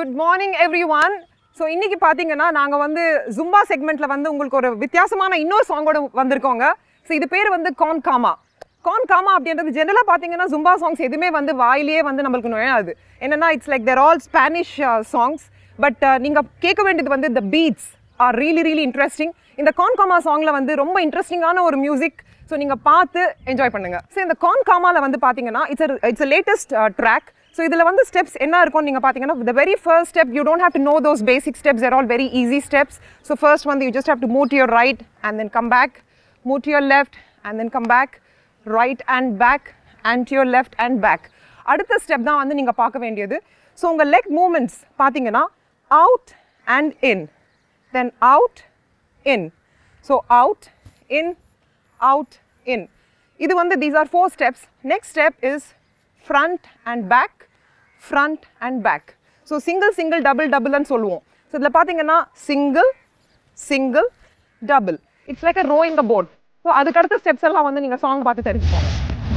good morning everyone so இன்னைக்கு பார்த்தீங்கன்னா நாங்கள் வந்து ஜும்பா செக்மெண்ட்டில் வந்து உங்களுக்கு ஒரு வித்தியாசமான இன்னொரு சாங்கோட வந்திருக்கோங்க ஸோ இது பேர் வந்து கான் காமா கான் காமா அப்படின்றது ஜென்ரலாக பார்த்தீங்கன்னா ஜும்பா சாங்ஸ் எதுவுமே வந்து வாயிலேயே வந்து நம்மளுக்கு நுழையாது என்னன்னா it's like there all Spanish songs but நீங்கள் கேட்க வேண்டியது வந்து the beats are really really interesting இந்த கான் காமா சாங்கில் வந்து ரொம்ப இன்ட்ரெஸ்டிங்கான ஒரு மியூசிக் ஸோ நீங்கள் பார்த்து என்ஜாய் பண்ணுங்க ஸோ இந்த கான் காமாவில் வந்து பார்த்தீங்கன்னா it's it's latest track so இதில் வந்து ஸ்டெப்ஸ் என்ன இருக்கும்னு நீங்கள் பார்த்தீங்கன்னா the very first step you don't have to know those basic steps are all very easy steps so first வந்து you just have to move to your right and then come back move to your left and then come back right and back and to your left and back அடுத்த step தான் வந்து நீங்கள் பார்க்க வேண்டியது so உங்கள் leg moments பார்த்தீங்கன்னா out and in then out in so out in out in இது வந்து these are four steps next step is front and back front and back so single single double டபுள்னு சொல்லுவோம் so இதில் பார்த்தீங்கன்னா single single double it's like a row in the boat so அதுக்கு அடுத்த steps எல்லாம் வந்து நீங்கள் சாங் பார்த்து தெரிஞ்சுக்கோங்க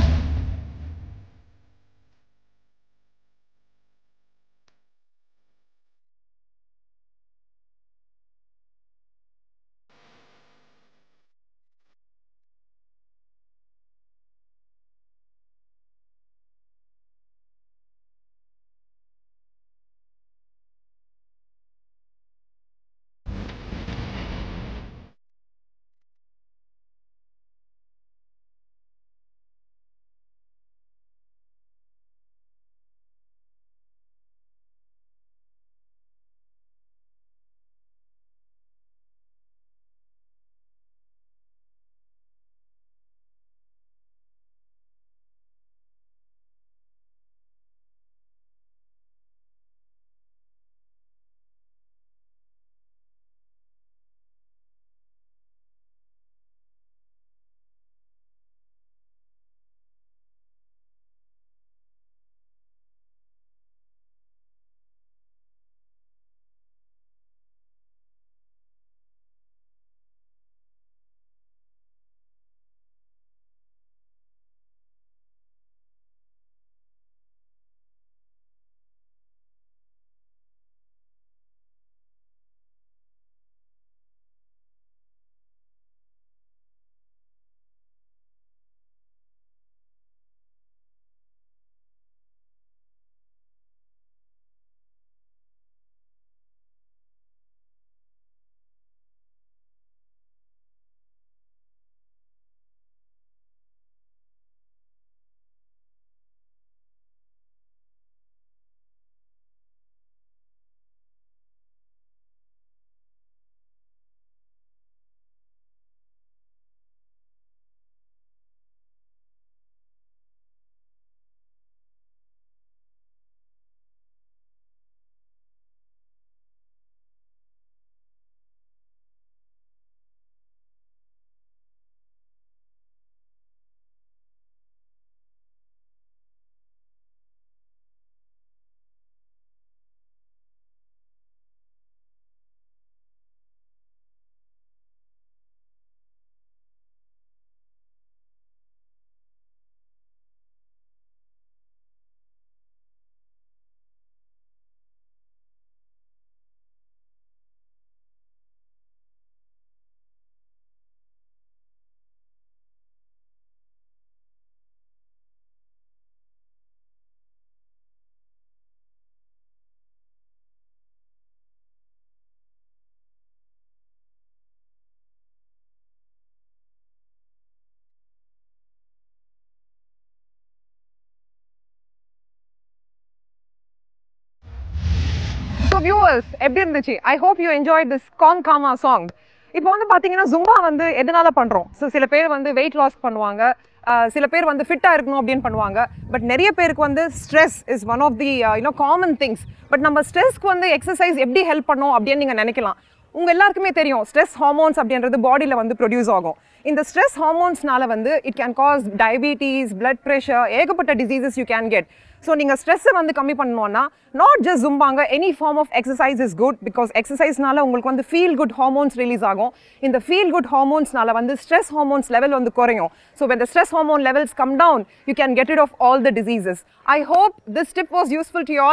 ஸோ வியூவர்ஸ் எப்படி இருந்துச்சு I hope you enjoy this கான் காமா சாங் இப்போ வந்து பார்த்தீங்கன்னா ஜும்பா வந்து எதனால பண்ணுறோம் ஸோ சில பேர் வந்து வெயிட் லாஸ் பண்ணுவாங்க ஆஹ் சில பேர் வந்து ஃபிட்டாக இருக்கணும் அப்படின்னு பண்ணுவாங்க பட் நிறைய பேருக்கு வந்து stress is one of the you know common things but நம்ம ஸ்ட்ரெஸ்க்கு வந்து எக்ஸசைஸ் எப்படி ஹெல்ப் பண்ணும் அப்படின்னு நீங்கள் நினைக்கலாம் உங்கள் எல்லாருக்குமே தெரியும் ஸ்ட்ரெஸ் ஹார்மோன்ஸ் அப்படின்றது பாடியில் வந்து ப்ரொடியூஸ் ஆகும் இந்த ஸ்ட்ரெஸ் ஹார்மோன்ஸ்னால வந்து it can cause diabetes blood pressure ஏகப்பட்ட diseases you can get so நீங்கள் ஸ்ட்ரெஸ்ஸை வந்து கம்மி பண்ணணும்னா நாட் ஜஸ்ட் ஜும்பாங்க any form of exercise is good because எக்ஸசைஸ்னால உங்களுக்கு வந்து ஃபீல் குட் ஹார்மோன்ஸ் ரிலீஸ் ஆகும் இந்த ஃபீல் குட் ஹார்மோன்ஸ்னால வந்து ஸ்ட்ரெஸ் ஹார்மோன்ஸ் லெவல் வந்து குறையும் so when the stress hormone levels come down you can get rid of all the diseases i hope this tip was useful to you all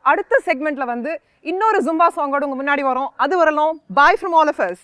அடுத்த செக்மெண்ட்ல வந்து இன்னொரு Zumba சாங்கோட உங்க முன்னாடி வரோம் அது வரலாம் bye from all of us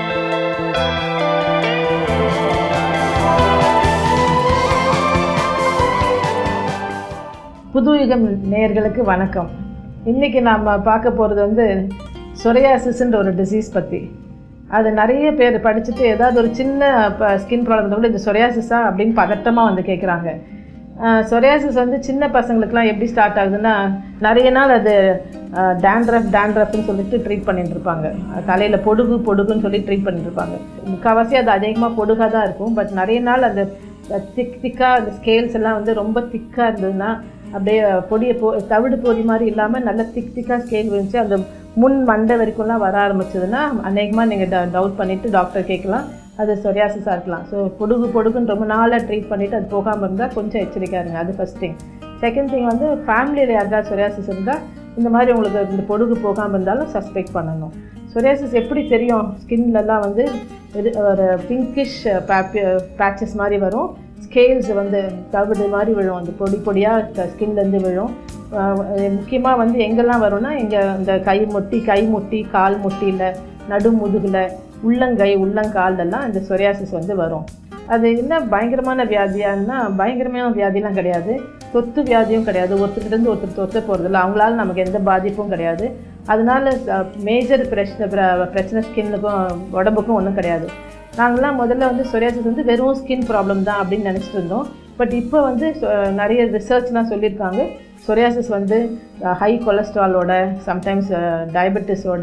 Puthuyugam நேயர்களுக்கு வணக்கம் இன்றைக்கி நாம் பார்க்க போகிறது வந்து சொரியாசிஸ்ன்ற ஒரு டிசீஸ் பற்றி அது நிறைய பேர் படிச்சுட்டு ஏதாவது ஒரு சின்ன ஸ்கின் ப்ராப்ளம் கூட இது சொரியாசிஸா அப்படின்னு பதட்டமாக வந்து கேட்குறாங்க சொரியாசிஸ் வந்து சின்ன பசங்களுக்குலாம் எப்படி ஸ்டார்ட் ஆகுதுன்னா நிறைய நாள் அது டேண்ட்ரஃப் டேண்ட்ரஃப்னு சொல்லிட்டு ட்ரீட் பண்ணிட்டு இருப்பாங்க தலையில் பொடுகு பொடுகுன்னு சொல்லி ட்ரீட் பண்ணிட்டு இருப்பாங்க முக்கால்வாசி அது அதிகமாக பொடுகாக தான் இருக்கும் பட் நிறைய நாள் அந்த திக் திக்காக அந்த ஸ்கேல்ஸ் எல்லாம் வந்து ரொம்ப திக்காக இருந்ததுன்னா அப்படியே பொடியை போ தவிடு பொடி மாதிரி இல்லாமல் நல்ல திக் திக்காக ஸ்கேல் விழுந்துச்சு அந்த முன் மண்டை வரைக்கும்லாம் வர ஆரம்பிச்சதுன்னா அநேகமாக நீங்கள் டவுட் பண்ணிவிட்டு டாக்டர் கேட்கலாம் அது சொரியாசிஸாக இருக்கலாம் ஸோ பொடுகு பொடுகுன்னு ரொம்ப நாளாக ட்ரீட் பண்ணிவிட்டு அது போகாமல் இருந்தால் கொஞ்சம் எச்சரிக்கையாக இருங்க அது ஃபஸ்ட் திங் செகண்ட் திங் வந்து ஃபேமிலியில் யாருக்காவது சொரியாசிஸ் இருந்தால் இந்த மாதிரி உங்களுக்கு இந்த பொடுகு போகாமல் இருந்தாலும் சஸ்பெக்ட் பண்ணணும் சொரியாசிஸ் எப்படி தெரியும் ஸ்கின்லலாம் வந்து இது ஒரு பிங்கிஷ் பேச்சஸ் மாதிரி வரும் ஸ்கேல்ஸ் வந்து தவிடு மாதிரி விழும் அந்த பொடி பொடியாக ஸ்கின்லேருந்து விழும் முக்கியமாக வந்து எங்கெல்லாம் வரும்னா இங்கே இந்த கை முட்டி கை முட்டி கால் முட்டியில் நடு முதுகில் உள்ளங்கை உள்ளங்காலெல்லாம் இந்த சொரியாசிஸ் வந்து வரும் அது என்ன பயங்கரமான வியாதியான்னா பயங்கரமான வியாதிலாம் கிடையாது தொத்து வியாதியும் கிடையாது ஒருத்தர்கிட்டருந்து ஒருத்தர் தொத்த போகிறதில்ல அவங்களால நமக்கு எந்த பாதிப்பும் கிடையாது அதனால மேஜர் பிரச்சனை பிரச்சனை ஸ்கின்னுக்கும் உடம்புக்கும் ஒன்றும் கிடையாது நாங்கள்லாம் முதல்ல வந்து சொரியாசிஸ் வந்து வெறும் ஸ்கின் ப்ராப்ளம் தான் அப்படின்னு நினச்சிட்டு இருந்தோம் பட் இப்போ வந்து நிறைய ரிசர்ச்லாம் சொல்லியிருக்காங்க சொரியாசிஸ் வந்து ஹை கொலஸ்ட்ராலோட சம்டைம்ஸ் டயபெட்டிஸோட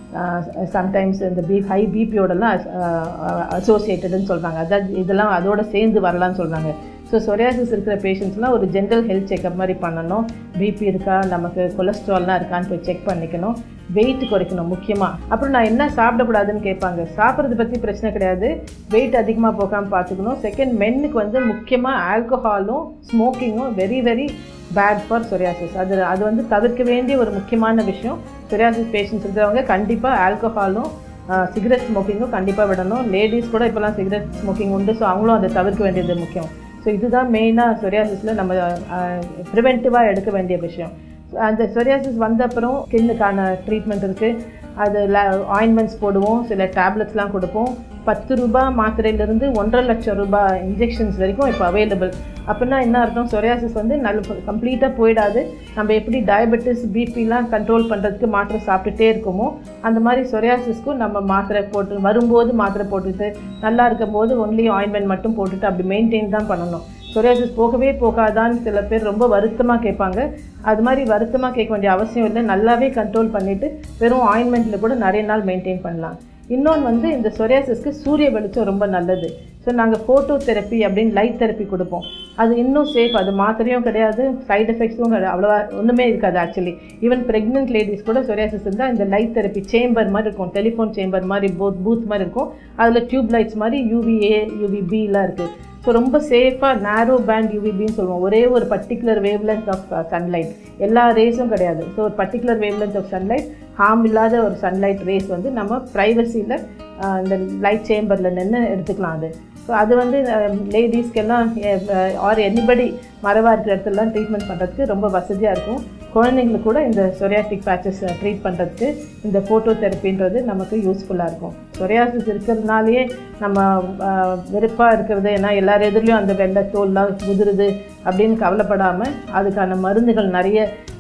சம்டைம்ஸ் இந்த பி ஹை பிபியோடலாம் அசோசியேட்டடுன்னு சொல்கிறாங்க அதாவது இதெல்லாம் அதோட சேர்ந்து வரலான்னு சொல்கிறாங்க ஸோ சொரியாசிஸ் இருக்கிற பேஷண்ட்ஸ்லாம் ஒரு ஜென்ரல் ஹெல்த் செக்அப் மாதிரி பண்ணணும் பிபி இருக்கா நமக்கு கொலஸ்ட்ரால்லாம் இருக்கான்னு போய் செக் பண்ணிக்கணும் வெயிட் குறைக்கணும் முக்கியமாக அப்புறம் நான் என்ன சாப்பிடக்கூடாதுன்னு கேட்பாங்க சாப்பிட்றது பற்றி பிரச்சனை கிடையாது வெயிட் அதிகமாக போகாமல் பார்த்துக்கணும் செகண்ட் மென்னுக்கு வந்து முக்கியமாக ஆல்கஹாலும் ஸ்மோக்கிங்கும் very very bad for psoriasis அது அது வந்து தவிர்க்க வேண்டிய ஒரு முக்கியமான விஷயம் சொரியாசிஸ் பேஷண்ட்ஸ் இருக்கிறவங்க கண்டிப்பாக ஆல்கஹாலும் சிகரெட் ஸ்மோக்கிங்கும் கண்டிப்பாக விடணும் லேடிஸ் கூட இப்போலாம் சிகரெட் ஸ்மோக்கிங் உண்டு ஸோ அவங்களும் அதை தவிர்க்க வேண்டியது முக்கியம் ஸோ இதுதான் மெயினாக சொரியாசிஸில் நம்ம ப்ரிவென்டிவாக எடுக்க வேண்டிய விஷயம் அந்த சொரியாசிஸ் வந்த அப்புறம் ஸ்கின்னுக்கான ட்ரீட்மெண்ட் இருக்குது அது ஆயின்மெண்ட்ஸ் போடுவோம் சில டேப்லெட்ஸ்லாம் கொடுப்போம் பத்து ரூபாய் மாத்திரையிலேருந்து ஒன்றரை லட்சம் ரூபாய் இன்ஜெக்ஷன்ஸ் வரைக்கும் இப்போ அவைலபிள் அப்படின்னா என்ன அர்த்தம் சொரியாசிஸ் வந்து நல்ல கம்ப்ளீட்டாக போயிடாது நம்ம எப்படி டயபெட்டிஸ் பிபிலாம் கண்ட்ரோல் பண்ணுறதுக்கு மாத்திரை சாப்பிட்டுட்டே இருக்கோமோ அந்த மாதிரி சொரியாசிஸ்க்கும் நம்ம மாத்திரை போட்டு வரும்போது மாத்திரை போட்டுட்டு நல்லா இருக்கும்போது ஒன்லி ஆயின்மெண்ட் மட்டும் போட்டுட்டு அப்படி மெயின்டைன் தான் பண்ணணும் சொரியாசிஸ் போகவே போகாதான்னு சில பேர் ரொம்ப வருத்தமாக கேட்பாங்க அது மாதிரி வருத்தமாக கேட்க வேண்டிய அவசியம் இல்லை நல்லாவே கண்ட்ரோல் பண்ணிவிட்டு வெறும் ஆயின்மெண்ட்டில் கூட நிறைய நாள் மெயின்டைன் பண்ணலாம் இன்னொன்று வந்து இந்த சொரியாசிஸ்க்கு சூரிய வெளிச்சம் ரொம்ப நல்லது ஸோ நாங்கள் ஃபோட்டோ தெரப்பி அப்படின்னு லைட் தெரப்பி கொடுப்போம் அது இன்னும் சேஃப் அது மாத்திரையும் கிடையாது சைடு எஃபெக்ட்ஸும் கிடையாது அவ்வளோவா ஒன்றுமே இருக்காது ஆக்சுவலி ஈவன் ப்ரெக்னென்ட் லேடிஸ் கூட சொரியாசிஸ் இருந்தால் இந்த லைட் தெரப்பி சேம்பர் மாதிரி இருக்கும் டெலிஃபோன் சேம்பர் மாதிரி பூத் பூத் மாதிரி இருக்கும் அதில் டியூப் லைட்ஸ் மாதிரி யூவிஏ யூவிபிலாம் இருக்குது ஸோ ரொம்ப சேஃபாக நேரோ பேண்ட் யூவிபின்னு சொல்லுவோம் ஒரே ஒரு particular wave length of sunlight எல்லா ரேஸும் கிடையாது ஸோ ஒரு particular wave length of sunlight harm இல்லாத ஒரு சன்லைட் ரேஸ் வந்து நம்ம ப்ரைவசியில் இந்த லைட் சேம்பரில் நின்று எடுத்துக்கலாம் அது ஸோ அது வந்து லேடிஸ்க்கெல்லாம் ஆர் எனிபடி மரவாக இருக்கிற இடத்துலலாம் ட்ரீட்மெண்ட் பண்ணுறதுக்கு ரொம்ப வசதியாக இருக்கும் குழந்தைங்களுக்கு கூட இந்த சொரியாட்டிக் பேச்சஸ் ட்ரீட் பண்ணுறதுக்கு இந்த ஃபோட்டோ தெரப்பின்றது நமக்கு யூஸ்ஃபுல்லாக இருக்கும் சொரியாசிஸ் இருக்கிறதுனாலேயே நம்ம வெறுப்பாக இருக்கிறது ஏன்னா எல்லார் எதிர்லேயும் அந்த வெள்ளை தோல்லாம் உதிருது அப்படின்னு கவலைப்படாமல் அதுக்கான மருந்துகள் நிறைய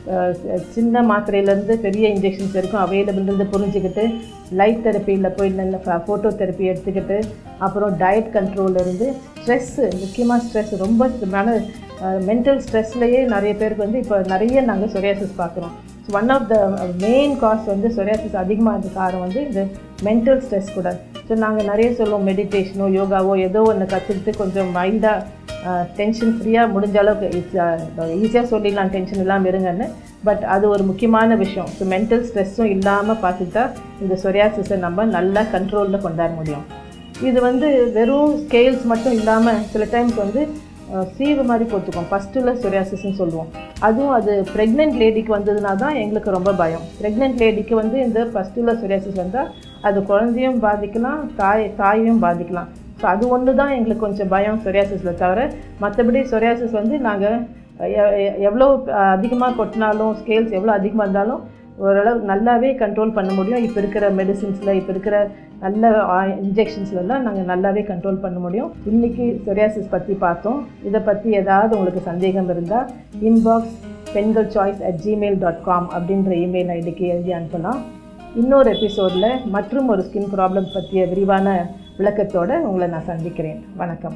சின்ன மாத்திரையிலேருந்து பெரிய இன்ஜெக்ஷன்ஸ் வரைக்கும் அவைலபிள்ன்றது புரிஞ்சுக்கிட்டு லைட் தெரப்பியில் போய் நல்ல ஃபோட்டோ தெரப்பி எடுத்துக்கிட்டு அப்புறம் டயட் கண்ட்ரோல்லேருந்து ஸ்ட்ரெஸ்ஸு முக்கியமாக ஸ்ட்ரெஸ் ரொம்ப மன மென்டல் ஸ்ட்ரெஸ்லேயே நிறைய பேருக்கு வந்து இப்போ நிறைய நாங்கள் சொரியாசிஸ் பார்க்குறோம் so one of the main cause வந்து சொரியாசிஸ் அதிகமாக இருந்த காரணம் வந்து இந்த மென்டல் ஸ்ட்ரெஸ் கூட ஸோ நாங்கள் நிறைய சொல்லுவோம் மெடிடேஷனோ யோகாவோ ஏதோ ஒன்று கற்றுக்கிட்டு கொஞ்சம் மைண்டாக டென்ஷன் ஃப்ரீயாக முடிஞ்ச அளவுக்கு ஈஸியாக சொல்லிடலாம் டென்ஷன் இல்லாமல் இருங்கன்னு பட் அது ஒரு முக்கியமான விஷயம் ஸோ மென்டல் ஸ்ட்ரெஸ்ஸும் இல்லாமல் பார்த்துட்டா இந்த சொரியாசிஸை நம்ம நல்லா கண்ட்ரோலில் கொண்டாட முடியும் இது வந்து வெறும் ஸ்கேல்ஸ் மட்டும் இல்லாமல் சில டைம்ஸ் வந்து சீவு மாதிரி போட்டுக்கும் ஃபஸ்ட்டில் சொரியாசிஸ்ன்னு சொல்லுவோம் அதுவும் அது ப்ரெக்னென்ட் லேடிக்கு வந்ததுனா தான் எங்களுக்கு ரொம்ப பயம் ப்ரெக்னென்ட் லேடிக்கு வந்து இந்த ஃபஸ்ட்டில் சொரியாசிஸ் வந்தால் அது குழந்தையும் பாதிக்கலாம் தாய் தாயையும் பாதிக்கலாம் ஸோ அது ஒன்று தான் எங்களுக்கு கொஞ்சம் பயம் சொரியாசிஸில் தவிர மற்றபடி சொரியாசிஸ் வந்து நாங்கள் எ- எ- எவ்வளோ அதிகமாக கொட்டினாலும் ஸ்கேல்ஸ் எவ்வளோ அதிகமாக இருந்தாலும் ஓரளவு நல்லாவே கண்ட்ரோல் பண்ண முடியும் இப்போ இருக்கிற மெடிசின்ஸில் இப்போ இருக்கிற நல்ல இன்ஜெக்ஷன்ஸ்லாம் நாங்கள் நல்லாவே கண்ட்ரோல் பண்ண முடியும் இன்றைக்கி சொரியாசிஸ் பற்றி பார்த்தோம் இதை பற்றி ஏதாவது உங்களுக்கு சந்தேகம் இருந்தால் இன்பாக்ஸ் பெண்கள் choice at Gmail dot com அப்படின்ற இமெயில் ஐடிக்கு எழுதி அனுப்பலாம் இன்னொரு எபிசோடில் மற்றும் ஒரு ஸ்கின் ப்ராப்ளம் பற்றிய விரிவான விளக்கத்தோடு உங்களை நான் சந்திக்கிறேன் வணக்கம்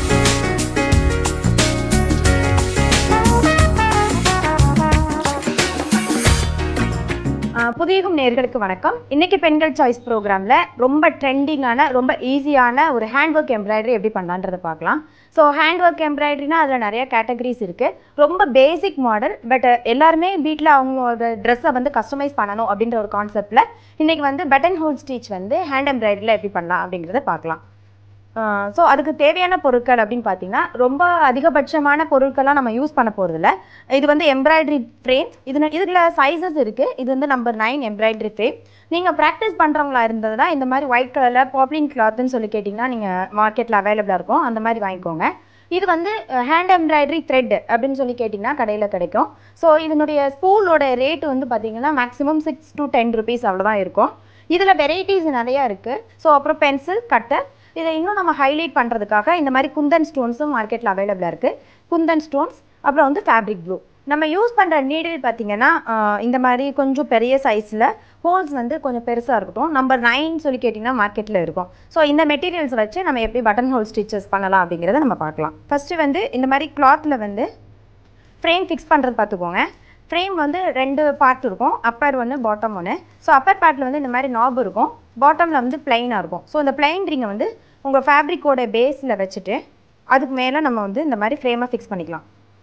ஆஹ் புதியகம் நேர்களுக்கு வணக்கம் இன்னைக்கு பெண்கள் சாய்ஸ் ப்ரோக்ராமில் ரொம்ப ட்ரெண்டிங்கான ரொம்ப ஈஸியான ஒரு ஹேண்ட் ஒர்க் எம்ப்ராய்டரி எப்படி பண்ணலான்றதை பார்க்கலாம் ஸோ ஹேண்ட் ஒர்க் எம்ப்ராய்டரினா அதில் நிறைய கேட்டகரிஸ் இருக்குது ரொம்ப பேசிக் மாடல் பட் எல்லாருமே வீட்டில் அவங்களோட ட்ரெஸ்ஸை வந்து கஸ்டமைஸ் பண்ணணும் அப்படின்ற ஒரு கான்செப்டில் இன்றைக்கி வந்து பட்டன் ஹோல் ஸ்டிச் வந்து ஹேண்ட் எம்ப்ராய்டரியில் எப்படி பண்ணலாம் அப்படிங்கிறத பார்க்கலாம் ஸோ அதுக்கு தேவையான பொருட்கள் அப்படின்னு பார்த்தீங்கன்னா ரொம்ப அதிகபட்சமான பொருட்கள்லாம் நம்ம யூஸ் பண்ண போகிறதில்ல இது வந்து எம்ப்ராய்டரி ஃப்ரேம் இது இதில் சைஸஸ் இருக்குது இது வந்து நம்பர் நைன் எம்ப்ராய்டரி ஃப்ரேம் நீங்கள் ப்ராக்டிஸ் பண்ணுறவங்களா இருந்ததுன்னா இந்த மாதிரி ஒயிட் கலரில் பாப்ளின் கிளாத்னு சொல்லி கேட்டிங்கன்னா நீங்கள் மார்க்கெட்டில் அவைலபிளாக இருக்கும் அந்த மாதிரி வாங்கிக்கோங்க இது வந்து ஹேண்ட் எம்ப்ராய்டரி த்ரெட் அப்படின்னு சொல்லி கேட்டிங்கன்னா கடையில் கிடைக்கும் ஸோ இதனுடைய ஸ்பூலோட ரேட் வந்து பார்த்தீங்கன்னா maximum six to ten rupees அவ்வளோதான் இருக்கும் இதில் வெரைட்டிஸ் நிறையா இருக்குது ஸோ அப்புறம் பென்சில் கட்டர் இதை இன்னும் நம்ம ஹைலைட் பண்ணுறதுக்காக இந்த மாதிரி குந்தன் ஸ்டோன்ஸும் மார்க்கெட்டில் அவைலபிளாக இருக்குது குந்தன் ஸ்டோன்ஸ் அப்புறம் வந்து ஃபேப்ரிக் ப்ளூ நம்ம யூஸ் பண்ணுற நீடில் பார்த்தீங்கன்னா ஆஹ் இந்த மாதிரி கொஞ்சம் பெரிய சைஸில் ஹோல்ஸ் வந்து கொஞ்சம் பெருசாக இருக்கட்டும் நம்பர் நைன் சொல்லி கேட்டிங்கன்னா மார்க்கெட்டில் இருக்கும் ஸோ இந்த மெட்டீரியல்ஸ் வச்சு நம்ம எப்படி பட்டன் ஹோல் ஸ்டிச்சஸ் பண்ணலாம் அப்படிங்கிறத நம்ம பார்க்கலாம் ஃபஸ்ட்டு வந்து இந்த மாதிரி கிளாத்தில் வந்து ஃப்ரேம் ஃபிக்ஸ் பண்ணுறது பார்த்துக்கோங்க ஃப்ரேம் வந்து ரெண்டு பார்ட் இருக்கும் அப்பர் ஒன்று பாட்டம் ஒன்று ஸோ அப்பர் பார்ட்டில் வந்து இந்த மாதிரி நாப் இருக்கும் பாட்டமில் வந்து பிளைனாக இருக்கும் ஸோ இந்த பிளைன் ரிங்கை வந்து உங்கள் ஃபேப்ரிக்கோட பேஸில் வச்சுட்டு அதுக்கு மேலே நம்ம வந்து இந்த மாதிரி ஃப்ரேமை ஃபிக்ஸ் பண்ணிக்கலாம்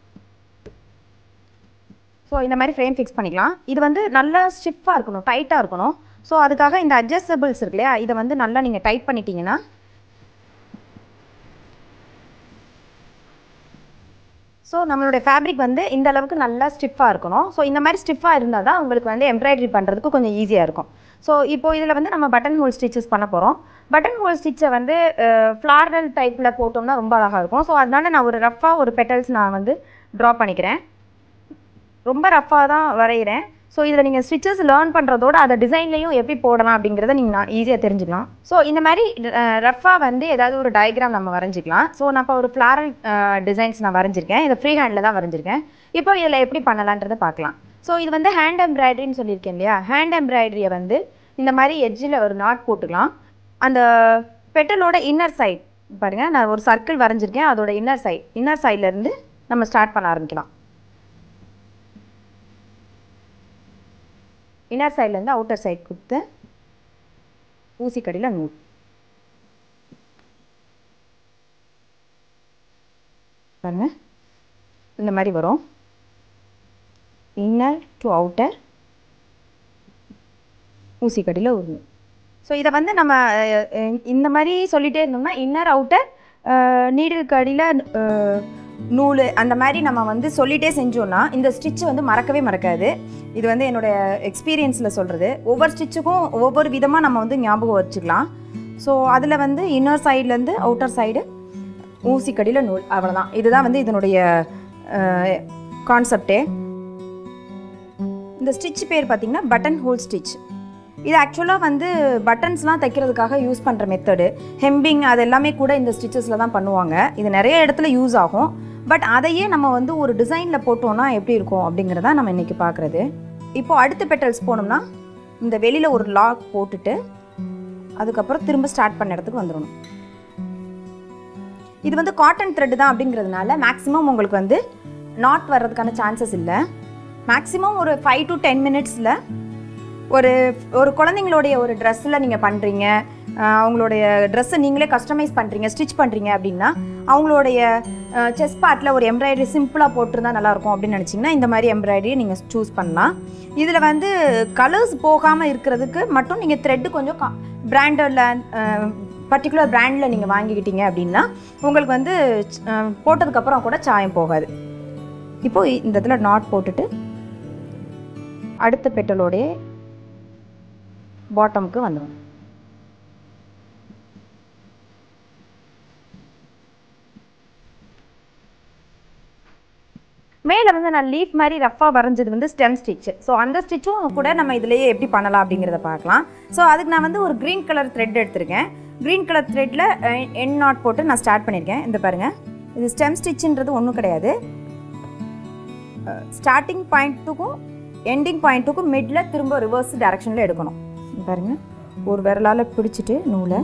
ஸோ இந்த மாதிரி ஃப்ரேம் ஃபிக்ஸ் பண்ணிக்கலாம் இது வந்து நல்லா ஸ்டிஃபாக இருக்கணும் டைட்டாக இருக்கணும் ஸோ அதுக்காக இந்த அட்ஜஸ்டபிள்ஸ் இருக்கு இல்லையா இதை வந்து நல்லா நீங்கள் டைட் பண்ணிட்டீங்கன்னா ஸோ நம்மளுடைய ஃபேப்ரிக் வந்து இந்த அளவுக்கு நல்லா ஸ்டிஃபாக இருக்கணும் ஸோ இந்த மாதிரி ஸ்டிஃபாக இருந்தால் தான் உங்களுக்கு வந்து எம்ப்ராய்டரி பண்ணுறதுக்கு கொஞ்சம் ஈஸியாக இருக்கும் ஸோ இப்போ இதில் வந்து நம்ம பட்டன் ஹோல் ஸ்டிச்சஸ் பண்ண போகிறோம் பட்டன் ஹோல் ஸ்டிச்சை வந்து ஃப்ளாரல் டைப்பில் போட்டோம்னா ரொம்ப அழகாக இருக்கும் ஸோ அதனால நான் ஒரு ரஃப்பாக ஒரு பெட்டல்ஸ் நான் வந்து ட்ரா பண்ணிக்கிறேன் ரொம்ப ரஃப்பாக தான் வரைகிறேன் ஸோ இதில் நீங்கள் ஸ்டிச்சஸ் லேர்ன் பண்ணுறதோட அதை டிசைன்லையும் எப்படி போடலாம் அப்படிங்கிறத நீங்கள் நான் ஈஸியாக தெரிஞ்சுக்கலாம் ஸோ இந்த மாதிரி ரஃப்பாக வந்து ஏதாவது ஒரு டயக்ராம் நம்ம வரைஞ்சிக்கலாம் ஸோ நான் இப்போ ஒரு ஃப்ளாரல் டிசைன்ஸ் நான் வரைஞ்சிருக்கேன் இதை ஃப்ரீ ஹேண்டில் தான் வரைஞ்சிருக்கேன் இப்போ இதில் எப்படி பண்ணலான்றதை பார்க்கலாம் ஸோ இது வந்து ஹேண்ட் எம்ப்ராய்டரின்னு சொல்லியிருக்கேன் இல்லையா ஹேண்ட் எம்ப்ராய்டரியை வந்து இந்த மாதிரி எட்ஜில் ஒரு நாட் போட்டுக்கலாம் அந்த பெட்டலோட இன்னர் சைட் பாருங்கள் நான் ஒரு சர்க்கிள் வரைஞ்சிருக்கேன் அதோட இன்னர் சைட் இன்னர் சைட்லேருந்து நம்ம ஸ்டார்ட் பண்ண ஆரம்பிக்கலாம் இன்னர் சைட்லேருந்து அவுட்டர் சைட் கொடுத்து ஊசிக்கடியில் நூல் பாருங்க இந்த மாதிரி வரும் இன்னர் டு அவுட்டர் ஊசிக்கடியில் ஒரு நூல் ஸோ இதை வந்து நம்ம அஹ், அஹ், இந்த மாதிரி சொல்லிகிட்டே இருந்தோம்னா இன்னர் அவுட்டர் நீடிலுக்கு அடியில் நூல் அந்த மாதிரி நம்ம வந்து சொல்லிகிட்டே செஞ்சோம்னா இந்த ஸ்டிச் வந்து மறக்கவே மறக்காது இது வந்து என்னோட எக்ஸ்பீரியன்ஸில் சொல்கிறது ஒவ்வொரு ஸ்டிச்சுக்கும் ஒவ்வொரு விதமாக நம்ம வந்து ஞாபகம் வச்சுக்கலாம் ஸோ அதில் வந்து இன்னர் சைட்லேருந்து அவுட்டர் சைடு ஊசிக்கடியில் நூல் அவ்வளோதான் இதுதான் வந்து இதனுடைய கான்செப்டே இந்த ஸ்டிச் பேர் பார்த்தீங்கன்னா பட்டன் ஹோல் ஸ்டிச் இது ஆக்சுவலாக வந்து பட்டன்ஸ்லாம் தைக்கிறதுக்காக யூஸ் பண்ணுற மெத்தடு ஹெம்பிங் அது எல்லாமே கூட இந்த ஸ்டிச்சஸில் தான் பண்ணுவாங்க இது நிறைய இடத்துல யூஸ் ஆகும் பட் அதையே நம்ம வந்து ஒரு டிசைனில் போட்டோம்னா எப்படி இருக்கும் அப்படிங்கிறத நம்ம இன்றைக்கி பார்க்குறது இப்போ அடுத்த பெட்டல்ஸ் போனோம்னா இந்த வெளியில் ஒரு லாக் போட்டுட்டு அதுக்கப்புறம் திரும்ப ஸ்டார்ட் பண்ண இடத்துக்கு வந்துடணும் இது வந்து காட்டன் த்ரெட் தான் அப்படிங்கிறதுனால மேக்ஸிமம் உங்களுக்கு வந்து நாட் வர்றதுக்கான சான்சஸ் இல்லை மேக்ஸிமம் ஒரு ஃபைவ் டு டென் மினிட்ஸில் ஒரு ஒரு குழந்தைங்களுடைய ஒரு ட்ரெஸ்ஸில் நீங்கள் பண்ணுறீங்க அவங்களுடைய ட்ரெஸ்ஸை நீங்களே கஸ்டமைஸ் பண்ணுறீங்க ஸ்டிச் பண்ணுறீங்க அப்படின்னா அவங்களுடைய செஸ்ட் பார்ட்டில் ஒரு எம்ப்ராய்டரி சிம்பிளாக போட்டிருந்தா நல்லாயிருக்கும் அப்படின்னு நினச்சிங்கன்னா இந்த மாதிரி எம்ப்ராய்டரியை நீங்கள் சூஸ் பண்ணலாம் இதில் வந்து கலர்ஸ் போகாமல் இருக்கிறதுக்கு மட்டும் நீங்கள் த்ரெட்டு கொஞ்சம் பிராண்டடில் பர்டிகுலர் பிராண்டில் நீங்கள் வாங்கிக்கிட்டீங்க அப்படின்னா உங்களுக்கு வந்து அஹ், போட்டதுக்கப்புறம் கூட சாயம் போகாது இப்போது இந்த இடத்துல நாட் போட்டுட்டு அடுத்த பெட்டலோடைய பாட்டமுக்கு வந்துடும் துணியில் வந்து நான் லீஃப் மாதிரி ரஃபாக வரைஞ்சது வந்து ஸ்டெம் ஸ்டிச் ஸோ அந்த ஸ்டிச்சும் கூட நம்ம இதுலேயே எப்படி பண்ணலாம் அப்படிங்கிறத பார்க்கலாம் ஸோ அதுக்கு நான் வந்து ஒரு க்ரீன் கலர் த்ரெட் எடுத்திருக்கேன் க்ரீன் கலர் த்ரெட்டில் என் நாட் போட்டு நான் ஸ்டார்ட் பண்ணியிருக்கேன் இந்த பாருங்கள் இது ஸ்டெம் ஸ்டிச்சுன்றது ஒன்றும் கிடையாது ஸ்டார்டிங் பாயிண்ட்டுக்கும் எண்டிங் பாயிண்ட்டுக்கும் மிடில் திரும்ப ரிவர்ஸ் டைரக்ஷனில் எடுக்கணும் இங்க பாருங்க ஒரு விரலால் பிடிச்சிட்டு நூலை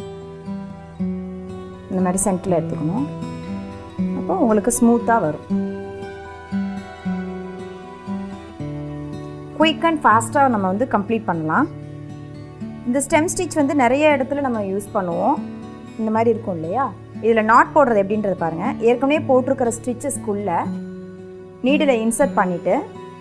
இந்த மாதிரி சென்டரில் எடுத்துக்கணும் அப்போ உங்களுக்கு ஸ்மூத்தாக வரும் குயிக் அண்ட் ஃபாஸ்ட்டாக நம்ம வந்து கம்ப்ளீட் பண்ணலாம் இந்த ஸ்டெம் ஸ்டிச் வந்து நிறைய இடத்துல நம்ம யூஸ் பண்ணுவோம் இந்த மாதிரி இருக்கும் இல்லையா இதில் நாட் போடுறது எப்படின்றது பாருங்கள் ஏற்கனவே போட்டிருக்கிற ஸ்டிச்சஸ்க்குள்ளே நீடில் இன்சர்ட் பண்ணிவிட்டு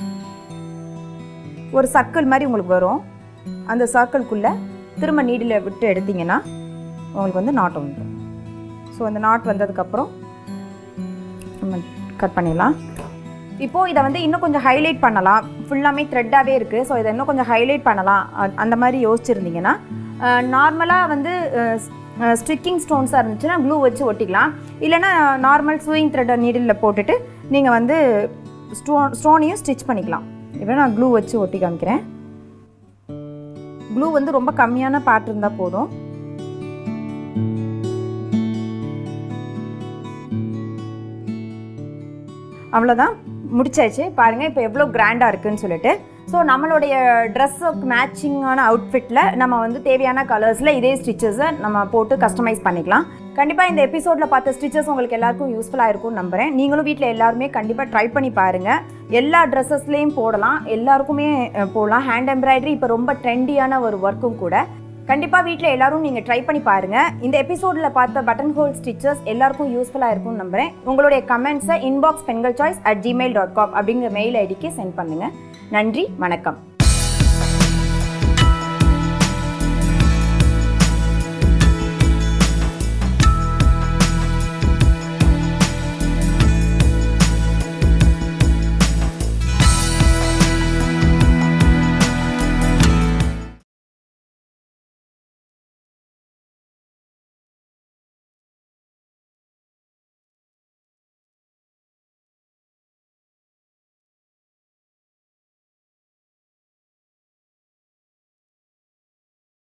ஒரு சர்க்கிள் மாதிரி உங்களுக்கு வரும் அந்த சர்க்கிள்குள்ளே திரும்ப நீடில் விட்டு எடுத்தீங்கன்னா உங்களுக்கு வந்து நாட் வந்துடும் ஸோ அந்த நாட் வந்ததுக்கப்புறம் நம்ம கட் பண்ணிடலாம் இப்போது இதை வந்து இன்னும் கொஞ்சம் ஹைலைட் பண்ணலாம் ஃபுல்லாமே த்ரெட்டாகவே இருக்குது ஸோ இதை இன்னும் கொஞ்சம் ஹைலைட் பண்ணலாம் அ- அந்த மாதிரி யோசிச்சிருந்தீங்கன்னா நார்மலாக வந்து ஸ்டிக்கிங் ஸ்டோன்ஸாக இருந்துச்சுன்னா க்ளூ வச்சு ஒட்டிக்கலாம் இல்லைன்னா நார்மல் சூயிங் த்ரெட்டை நீடில் போட்டுட்டு நீங்கள் வந்து ஸ்டோன் ஸ்டோனையும் ஸ்டிச் பண்ணிக்கலாம் இப்போ நான் க்ளூ வச்சு ஒட்டி காமிக்கிறேன் க்ளூ வந்து ரொம்ப கம்மியான பார்ட் இருந்தால் போதும் அவ்வளோதான் முடிச்சாச்சு பாருங்கள் இப்போ எவ்வளோ கிராண்டாக இருக்குன்னு சொல்லிட்டு ஸோ நம்மளுடைய ட்ரெஸ்ஸுக்கு மேட்சிங்கான அவுட்ஃபிட்டில் நம்ம வந்து தேவையான கலர்ஸில் இதே ஸ்டிச்சஸை நம்ம போட்டு கஸ்டமைஸ் பண்ணிக்கலாம் கண்டிப்பாக இந்த எபிசோடில் பார்த்த ஸ்டிச்சஸ் உங்களுக்கு எல்லாருக்கும் யூஸ்ஃபுல்லாக இருக்கும்னு நம்புகிறேன் நீங்களும் வீட்டில் எல்லாருமே கண்டிப்பாக ட்ரை பண்ணி பாருங்கள் எல்லா ட்ரெஸ்ஸஸ்லேயும் போடலாம் எல்லாருக்குமே அஹ், போடலாம் ஹேண்ட் எம்ப்ராய்டரி இப்போ ரொம்ப ட்ரெண்டியான ஒரு ஒர்க்கும் கூட கண்டிப்பாக வீட்டில் எல்லாரும் நீங்கள் ட்ரை பண்ணி பாருங்கள் இந்த எபிசோடில் பார்த்த பட்டன் ஹோல் ஸ்டிச்சஸ் எல்லாருக்கும் யூஸ்ஃபுல்லாக இருக்கும்னு நம்புகிறேன் உங்களுடைய கமெண்ட்ஸை இன்பாக்ஸ் பெண்கள் choice at Gmail dot com அப்படிங்கிற மெயில் ஐடிக்கு சென்ட் பண்ணுங்கள் நன்றி வணக்கம்